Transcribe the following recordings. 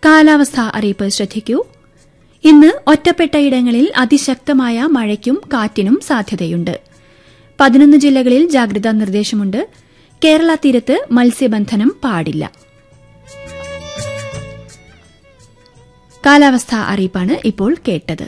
കാലാവസ്ഥാ അറിയിപ്പ് ശ്രദ്ധിക്കൂ ഇന്ന് ഒറ്റപ്പെട്ടയിടങ്ങളിൽ അതിശക്തമായ മഴയ്ക്കും കാറ്റിനും സാധ്യതയുണ്ട് പതിനൊന്ന് ജില്ലകളിൽ ജാഗ്രതാ നിർദ്ദേശമുണ്ട് കേരള തീരത്ത് മത്സ്യബന്ധനം പാടില്ല കാലാവസ്ഥാ അറിയിപ്പാണ് ഇപ്പോൾ കേട്ടത്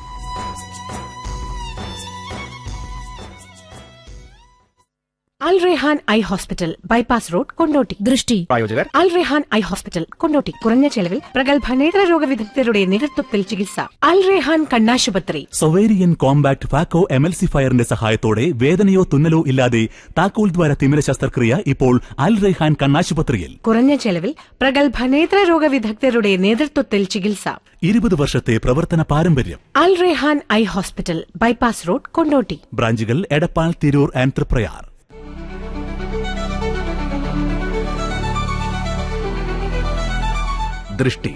Al Rehan eye hospital bypass road Kondotty ദൃഷ്ടി പ്രായോജകർ അൽ റെഹാൻ ഐ ഹോസ്പിറ്റൽ കൊണ്ടോട്ടി കുറഞ്ഞ ചെലവിൽ പ്രഗത്ഭ നേത്രരോഗ വിദഗ്ധരുടെ നേതൃത്വത്തിൽ ചികിത്സ അൽ റെഹാൻ കണ്ണാശുപത്രി സൊവേരിയൻ കോമ്പാക്ട് ഫാക്കോ എമൽസിഫയറിന്റെ സഹായത്തോടെ വേദനയോ തുന്നലോ ഇല്ലാതെ താക്കോൽ ദ്വാര തിമിര ശസ്ത്രക്രിയ ഇപ്പോൾ അൽ റെഹാൻ കണ്ണാശുപത്രിയിൽ കുറഞ്ഞ ചെലവിൽ പ്രഗത്ഭ നേത്രരോഗ വിദഗ്ധരുടെ നേതൃത്വത്തിൽ ചികിത്സ ഇരുപത് വർഷത്തെ പ്രവർത്തന പാരമ്പര്യം Al Rehan eye hospital bypass road Kondotty ബ്രാഞ്ചുകൾ എടപ്പാൾ തിരൂർ ആൻഡ് തൃപ്രയാർ ദൃഷ്ടി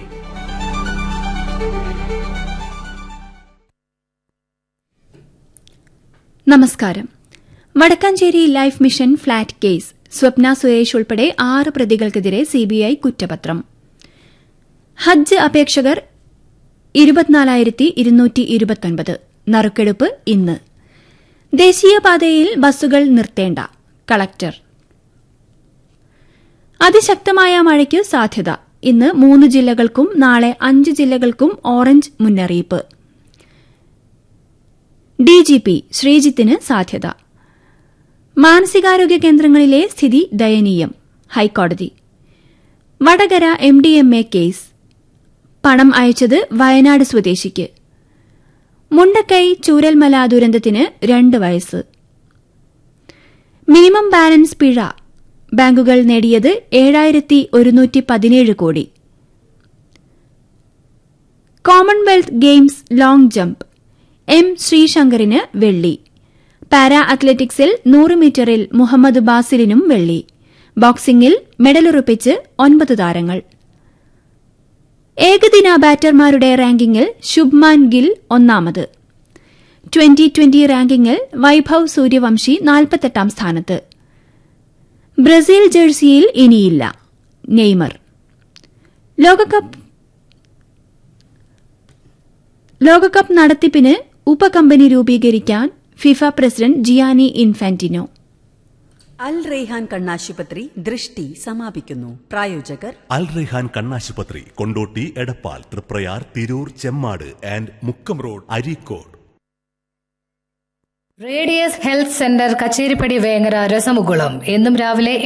നമസ്കാരം Vadakkanchery life mission flat case Swapna Suresh ഉൾപ്പെടെ ആറ് പ്രതികൾക്കെതിരെ സിബിഐ കുറ്റപത്രം ഹജ്ജ് അപേക്ഷകർ ഇരുപത്തിനാലായിരത്തി ഇരുന്നൂറ്റി ഇരുപത്തൊൻപത് നറുക്കെടുപ്പ് ഇന്ന് ദേശീയപാതയിൽ ബസ്സുകൾ നിർത്തേണ്ട കളക്ടർ അതിശക്തമായ മഴയ്ക്ക് സാധ്യത ഇന്ന് മൂന്ന് ജില്ലകൾക്കും നാളെ അഞ്ച് ജില്ലകൾക്കും ഓറഞ്ച് മുന്നറിയിപ്പ് ഡിജിപി ശ്രീജിത്തിന് സാധ്യത മാനസികാരോഗ്യ കേന്ദ്രങ്ങളിലെ സ്ഥിതി ദയനീയം ഹൈക്കോടതി Vadakara M D M A case പണം അയച്ചത് വയനാട് സ്വദേശിക്ക് മുണ്ടക്കൈ ചൂരൽമല ദുരന്തത്തിന് രണ്ട് വയസ്സ് മിനിമം ബാലൻസ് പിഴ ബാങ്കുകൾ നേടിയത് ഏഴായിരത്തി ഒരുന്നൂറ്റി പതിനേഴ് കോടി Commonwealth Games long jump M ശ്രീശങ്കറിന് വെള്ളി പാരാ അത്ലറ്റിക്സിൽ നൂറ് മീറ്ററിൽ മുഹമ്മദ് ബാസിലിനും വെള്ളി ബോക്സിംഗിൽ മെഡലുറപ്പിച്ച് ഒൻപത് താരങ്ങൾ ഏകദിന ബാറ്റർമാരുടെ റാങ്കിങ്ങിൽ ശുഭ്മാൻ ഗിൽ ഒന്നാമത് ട്വന്റി ട്വന്റി റാങ്കിങ്ങിൽ വൈഭവ് സൂര്യവംശി നാൽപ്പത്തെട്ടാം സ്ഥാനത്ത് ബ്രസീൽ ജേഴ്സിയിൽ ഇനിയില്ല നെയ്മർ ലോകകപ്പ് ലോകകപ്പ് നടത്തിപ്പിന് ഉപകമ്പനി രൂപീകരിക്കാൻ FIFA president Gianni Infantino Al Raihan കണ്ണാശുപത്രി ദൃഷ്ടി സമാപിക്കുന്നു പ്രായോജകർ അൽ റെഹാൻ കണ്ണാശുപത്രി Kondotty Edappal Triprayar Tirur Chemmad and Mukkam road Areekode radius health centre Kacheripadi Vengara രസമുകുളം എന്നും രാവിലെ